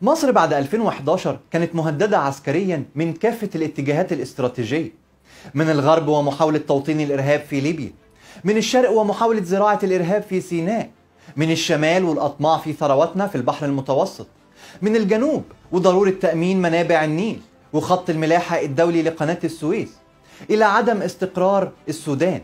مصر بعد 2011 كانت مهددة عسكريا من كافة الاتجاهات الاستراتيجية من الغرب ومحاولة توطين الإرهاب في ليبيا من الشرق ومحاولة زراعة الإرهاب في سيناء من الشمال والأطماع في ثرواتنا في البحر المتوسط من الجنوب وضرورة تأمين منابع النيل وخط الملاحة الدولي لقناة السويس إلى عدم استقرار السودان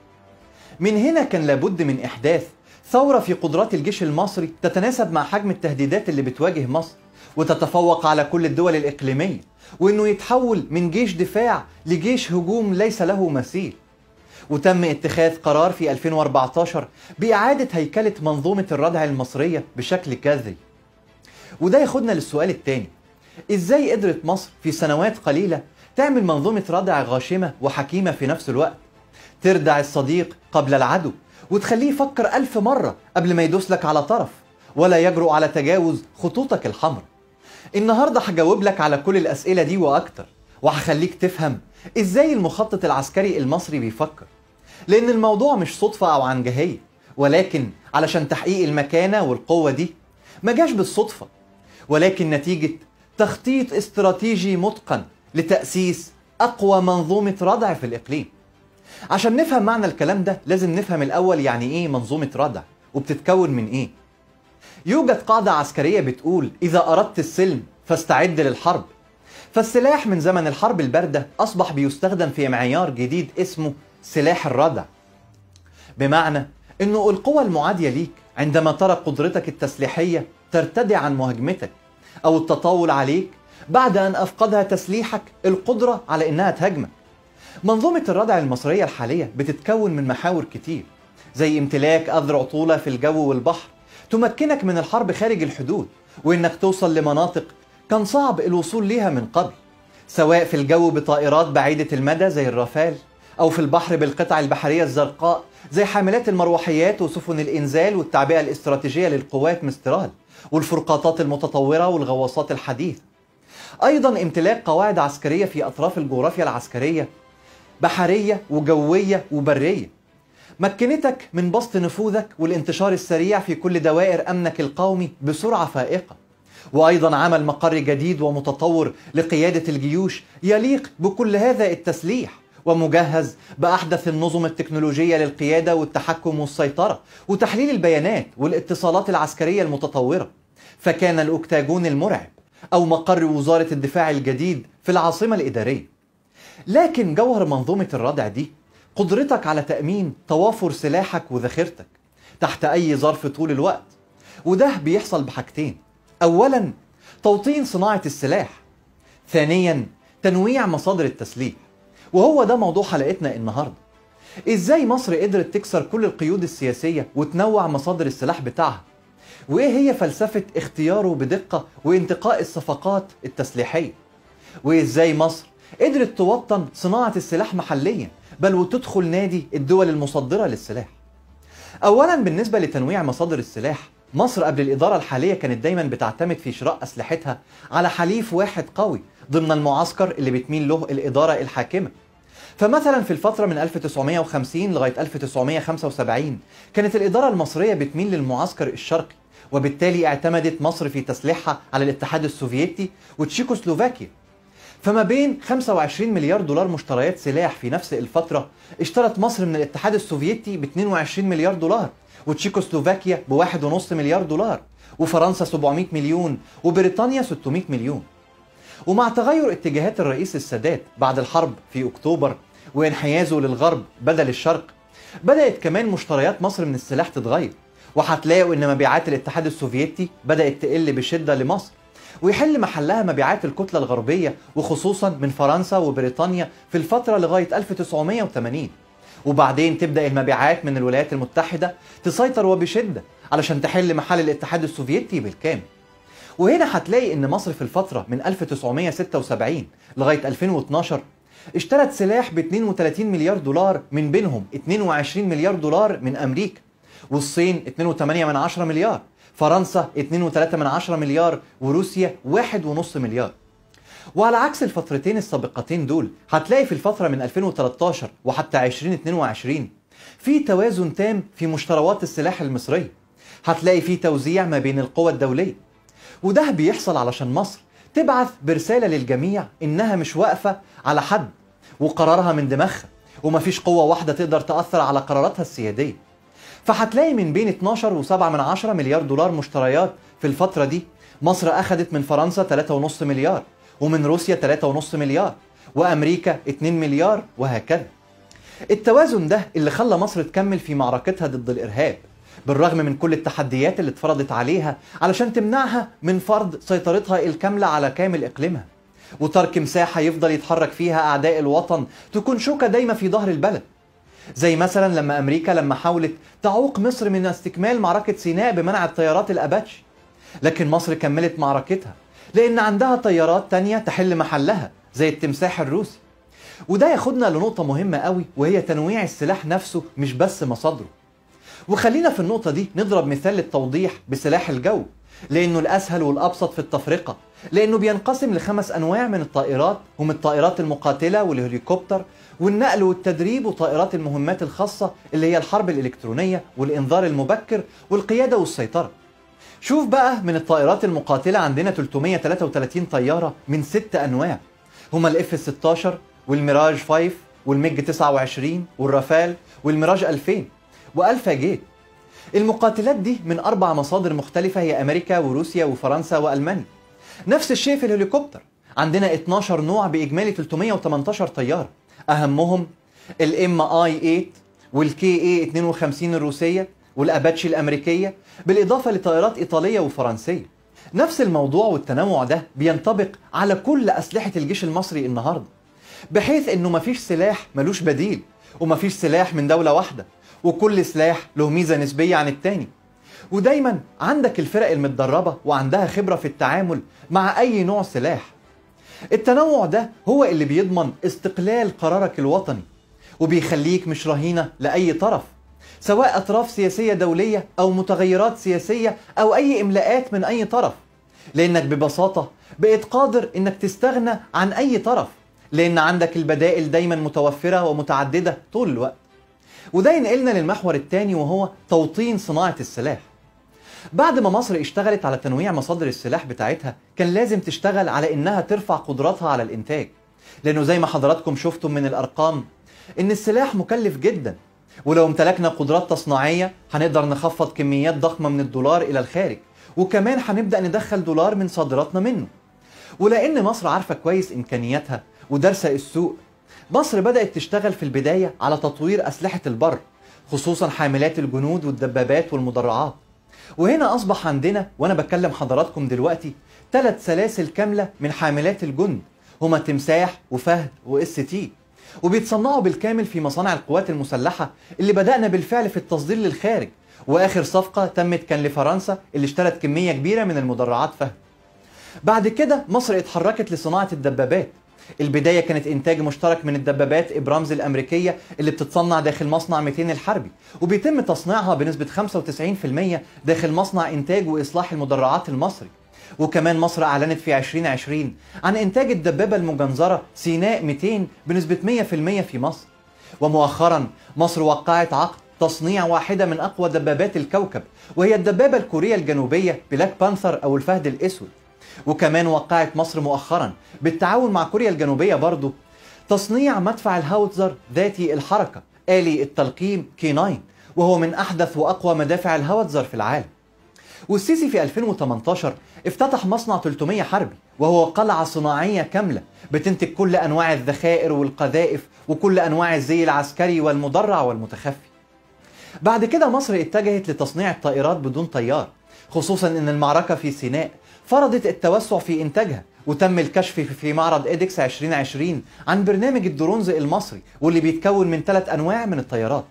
من هنا كان لابد من إحداث ثورة في قدرات الجيش المصري تتناسب مع حجم التهديدات اللي بتواجه مصر وتتفوق على كل الدول الإقليمية وإنه يتحول من جيش دفاع لجيش هجوم ليس له مثيل وتم اتخاذ قرار في 2014 بإعادة هيكلة منظومة الردع المصرية بشكل كذري وده ياخدنا للسؤال الثاني ازاي قدرت مصر في سنوات قليلة تعمل منظومة ردع غاشمة وحكيمة في نفس الوقت تردع الصديق قبل العدو وتخليه يفكر ألف مرة قبل ما يدوس لك على طرف ولا يجرؤ على تجاوز خطوطك الحمراء النهاردة هجاوب لك على كل الأسئلة دي وأكتر وهخليك تفهم إزاي المخطط العسكري المصري بيفكر لأن الموضوع مش صدفة أو عنجهية ولكن علشان تحقيق المكانة والقوة دي ما جاش بالصدفة ولكن نتيجة تخطيط استراتيجي متقن لتأسيس أقوى منظومة ردع في الإقليم عشان نفهم معنى الكلام ده لازم نفهم الأول يعني إيه منظومة ردع وبتتكون من إيه يوجد قاعدة عسكرية بتقول إذا أردت السلم فاستعد للحرب فالسلاح من زمن الحرب الباردة أصبح بيستخدم في معيار جديد اسمه سلاح الردع بمعنى أنه القوة المعادية ليك عندما ترى قدرتك التسليحية ترتدع عن مهاجمتك أو التطاول عليك بعد أن أفقدها تسليحك القدرة على أنها تهاجمك منظومة الردع المصرية الحالية بتتكون من محاور كتير زي امتلاك أذرع طولة في الجو والبحر تمكنك من الحرب خارج الحدود وإنك توصل لمناطق كان صعب الوصول ليها من قبل سواء في الجو بطائرات بعيدة المدى زي الرافال أو في البحر بالقطع البحرية الزرقاء زي حاملات المروحيات وسفن الإنزال والتعبئة الاستراتيجية للقوات مسترال والفرقاطات المتطورة والغواصات الحديثة أيضا امتلاك قواعد عسكرية في أطراف الجغرافيا العسكرية بحرية وجوية وبرية مكنتك من بسط نفوذك والانتشار السريع في كل دوائر أمنك القومي بسرعة فائقة وأيضا عمل مقر جديد ومتطور لقيادة الجيوش يليق بكل هذا التسليح ومجهز بأحدث النظم التكنولوجية للقيادة والتحكم والسيطرة وتحليل البيانات والاتصالات العسكرية المتطورة فكان الأكتاجون المرعب أو مقر وزارة الدفاع الجديد في العاصمة الإدارية لكن جوهر منظومة الردع دي قدرتك على تأمين توافر سلاحك وذخيرتك تحت أي ظرف طول الوقت وده بيحصل بحاجتين أولا توطين صناعة السلاح ثانيا تنويع مصادر التسليح وهو ده موضوع حلقتنا النهارده ازاي مصر قدرت تكسر كل القيود السياسية وتنوع مصادر السلاح بتاعها وايه هي فلسفة اختياره بدقة وانتقاء الصفقات التسليحية وازاي مصر قدرت توطن صناعة السلاح محليا بل وتدخل نادي الدول المصدرة للسلاح اولا بالنسبة لتنويع مصادر السلاح مصر قبل الإدارة الحالية كانت دايما بتعتمد في شراء أسلحتها على حليف واحد قوي ضمن المعسكر اللي بتميل له الإدارة الحاكمة فمثلا في الفترة من 1950 لغاية 1975 كانت الإدارة المصرية بتميل للمعسكر الشرقي وبالتالي اعتمدت مصر في تسليحها على الاتحاد السوفيتي وتشيكوسلوفاكيا فما بين 25 مليار دولار مشتريات سلاح في نفس الفترة اشترت مصر من الاتحاد السوفيتي ب 22 مليار دولار وتشيكوسلوفاكيا بواحد ونص مليار دولار وفرنسا 700 مليون وبريطانيا 600 مليون ومع تغير اتجاهات الرئيس السادات بعد الحرب في اكتوبر وانحيازه للغرب بدل الشرق بدأت كمان مشتريات مصر من السلاح تتغير وهتلاقوا ان مبيعات الاتحاد السوفيتي بدأت تقل بشدة لمصر ويحل محلها مبيعات الكتلة الغربية وخصوصا من فرنسا وبريطانيا في الفترة لغاية 1980 وبعدين تبدأ المبيعات من الولايات المتحدة تسيطر وبشدة علشان تحل محل الاتحاد السوفيتي بالكامل وهنا هتلاقي ان مصر في الفترة من 1976 لغاية 2012 اشترت سلاح ب 32 مليار دولار من بينهم 22 مليار دولار من امريكا والصين 2.8 من 10 مليار فرنسا 2.3 من 10 مليار وروسيا 1.5 مليار وعلى عكس الفترتين السابقتين دول هتلاقي في الفترة من 2013 وحتى 2022 في توازن تام في مشتروات السلاح المصرية هتلاقي في توزيع ما بين القوى الدولية وده بيحصل علشان مصر تبعث برسالة للجميع إنها مش واقفة على حد وقرارها من دماغها ومفيش قوة واحدة تقدر تأثر على قراراتها السيادية فهتلاقي من بين 12 و7 من 10 مليار دولار مشتريات في الفترة دي مصر أخدت من فرنسا 3.5 مليار ومن روسيا 3.5 مليار وأمريكا 2 مليار وهكذا التوازن ده اللي خلى مصر تكمل في معركتها ضد الإرهاب بالرغم من كل التحديات اللي اتفرضت عليها علشان تمنعها من فرض سيطرتها الكاملة على كامل إقليمها وترك مساحة يفضل يتحرك فيها أعداء الوطن تكون شوكة دايمة في ظهر البلد زي مثلا لما أمريكا لما حاولت تعوق مصر من استكمال معركة سيناء بمنع الطيارات الأباتشي لكن مصر كملت معركتها لأن عندها طيارات تانية تحل محلها زي التمساح الروسي وده ياخدنا لنقطة مهمة قوي وهي تنويع السلاح نفسه مش بس مصادره وخلينا في النقطة دي نضرب مثال للتوضيح بسلاح الجو لأنه الأسهل والأبسط في التفرقة لأنه بينقسم لخمس أنواع من الطائرات هم الطائرات المقاتلة والهليكوبتر والنقل والتدريب وطائرات المهمات الخاصة اللي هي الحرب الإلكترونية والإنذار المبكر والقيادة والسيطرة شوف بقى من الطائرات المقاتلة عندنا 333 طيارة من ست أنواع هما الاف 16 والميراج 5 والميج 29 والرافال والميراج 2000 والفا جيت المقاتلات دي من أربع مصادر مختلفة هي أمريكا وروسيا وفرنسا وألمانيا نفس الشيء في الهليكوبتر عندنا 12 نوع بإجمالي 318 طيارة أهمهم الام اي 8 والكي اي 52 الروسية والأباتشي الأمريكية بالإضافة لطائرات إيطالية وفرنسية نفس الموضوع والتنوع ده بينطبق على كل أسلحة الجيش المصري النهاردة بحيث إنه مفيش سلاح ملوش بديل ومفيش سلاح من دولة واحدة وكل سلاح له ميزة نسبية عن التاني ودايما عندك الفرق المتدربة وعندها خبرة في التعامل مع أي نوع سلاح التنوع ده هو اللي بيضمن استقلال قرارك الوطني وبيخليك مش رهينة لأي طرف سواء أطراف سياسية دولية أو متغيرات سياسية أو أي إملاءات من أي طرف لأنك ببساطة بقيت قادر إنك تستغنى عن أي طرف لأن عندك البدائل دايما متوفرة ومتعددة طول الوقت وده ينقلنا للمحور الثاني وهو توطين صناعة السلاح بعد ما مصر اشتغلت على تنويع مصادر السلاح بتاعتها كان لازم تشتغل على انها ترفع قدراتها على الانتاج لانه زي ما حضراتكم شفتم من الارقام ان السلاح مكلف جدا ولو امتلكنا قدرات تصنيعية هنقدر نخفض كميات ضخمة من الدولار إلى الخارج وكمان هنبدأ ندخل دولار من صادراتنا منه ولأن مصر عارفة كويس إمكانياتها ودارسة السوق مصر بدأت تشتغل في البداية على تطوير أسلحة البر خصوصا حاملات الجنود والدبابات والمدرعات وهنا أصبح عندنا وأنا بكلم حضراتكم دلوقتي ثلاث سلاسل كاملة من حاملات الجند هما تمساح وفهد واس تي وبيتصنعوا بالكامل في مصانع القوات المسلحة اللي بدأنا بالفعل في التصدير للخارج وآخر صفقة تمت كان لفرنسا اللي اشترت كمية كبيرة من المدرعات فهد بعد كده مصر اتحركت لصناعة الدبابات البداية كانت إنتاج مشترك من الدبابات إبرامز الأمريكية اللي بتتصنع داخل مصنع 200 الحربي وبيتم تصنيعها بنسبة 95% داخل مصنع إنتاج وإصلاح المدرعات المصري وكمان مصر أعلنت في 2020 عن إنتاج الدبابة المجنزرة سيناء 200 بنسبة 100% في مصر ومؤخرا مصر وقعت عقد تصنيع واحدة من أقوى دبابات الكوكب وهي الدبابة الكورية الجنوبية بلاك بانثر أو الفهد الأسود وكمان وقعت مصر مؤخرا بالتعاون مع كوريا الجنوبية برضو تصنيع مدفع الهاوتزر ذاتي الحركة آلي التلقيم كي 9 وهو من أحدث وأقوى مدافع الهاوتزر في العالم والسيسي في 2018 افتتح مصنع 300 حربي وهو قلعة صناعية كاملة بتنتج كل أنواع الذخائر والقذائف وكل أنواع الزي العسكري والمدرع والمتخفي بعد كده مصر اتجهت لتصنيع الطائرات بدون طيار خصوصا ان المعركة في سيناء فرضت التوسع في انتاجها وتم الكشف في معرض ايدكس 2020 عن برنامج الدرونز المصري واللي بيتكون من ثلاث انواع من الطيارات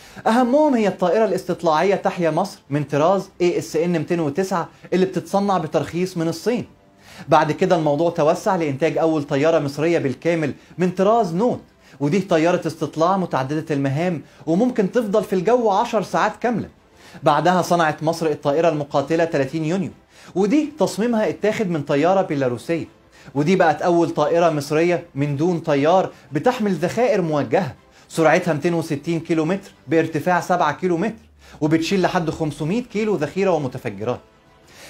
اهمهم هي الطائره الاستطلاعيه تحيا مصر من طراز ASN 209 اللي بتتصنع بترخيص من الصين بعد كده الموضوع توسع لانتاج اول طياره مصريه بالكامل من طراز نوت ودي طياره استطلاع متعدده المهام وممكن تفضل في الجو 10 ساعات كامله بعدها صنعت مصر الطائره المقاتله 30 يونيو ودي تصميمها اتاخد من طياره بيلاروسيه ودي بقت اول طائره مصريه من دون طيار بتحمل ذخائر موجهه سرعتها 260 كيلو متر بارتفاع 7 كيلو متر وبتشيل لحد 500 كيلو ذخيره ومتفجرات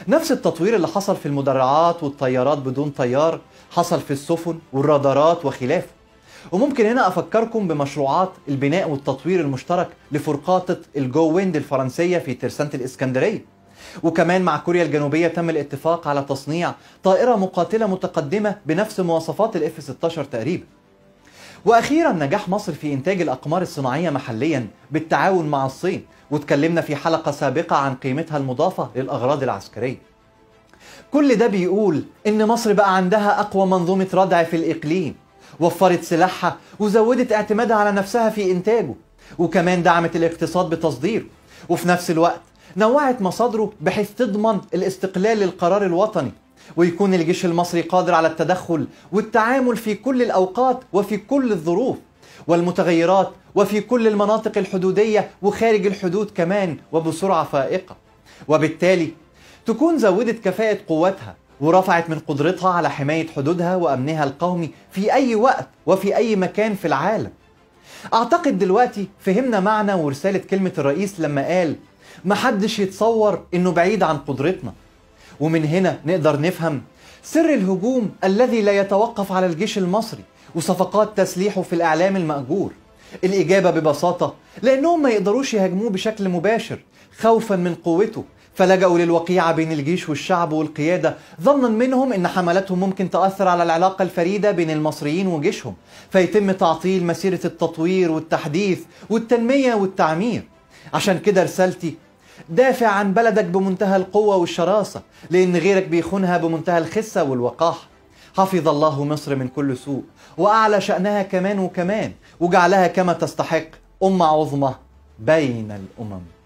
نفس التطوير اللي حصل في المدرعات والطيارات بدون طيار حصل في السفن والرادارات وخلافه وممكن هنا أفكركم بمشروعات البناء والتطوير المشترك لفرقاطة الجو ويند الفرنسية في ترسانة الإسكندرية وكمان مع كوريا الجنوبية تم الاتفاق على تصنيع طائرة مقاتلة متقدمة بنفس مواصفات الاف 16 تقريبا واخيرا نجاح مصر في انتاج الاقمار الصناعيه محليا بالتعاون مع الصين واتكلمنا في حلقه سابقه عن قيمتها المضافه للاغراض العسكريه كل ده بيقول ان مصر بقى عندها اقوى منظومه ردع في الاقليم وفرت سلاحها وزودت اعتمادها على نفسها في انتاجه وكمان دعمت الاقتصاد بتصديره وفي نفس الوقت نوعت مصادره بحيث تضمن الاستقلال للقرار الوطني ويكون الجيش المصري قادر على التدخل والتعامل في كل الاوقات وفي كل الظروف والمتغيرات وفي كل المناطق الحدوديه وخارج الحدود كمان وبسرعه فائقه وبالتالي تكون زودت كفاءه قواتها ورفعت من قدرتها على حمايه حدودها وامنها القومي في اي وقت وفي اي مكان في العالم اعتقد دلوقتي فهمنا معنى ورساله كلمه الرئيس لما قال محدش يتصور انه بعيد عن قدرتنا ومن هنا نقدر نفهم سر الهجوم الذي لا يتوقف على الجيش المصري وصفقات تسليحه في الإعلام المأجور الإجابة ببساطة لأنهم ما يقدروش يهاجموه بشكل مباشر خوفا من قوته فلجأوا للوقيعة بين الجيش والشعب والقيادة ظنا منهم أن حملاتهم ممكن تأثر على العلاقة الفريدة بين المصريين وجيشهم فيتم تعطيل مسيرة التطوير والتحديث والتنمية والتعمير عشان كده رسالتي دافع عن بلدك بمنتهى القوة والشراسة لأن غيرك بيخونها بمنتهى الخسة والوقاحة حفظ الله مصر من كل سوء وأعلى شأنها كمان وكمان وجعلها كما تستحق أمة عظمى بين الأمم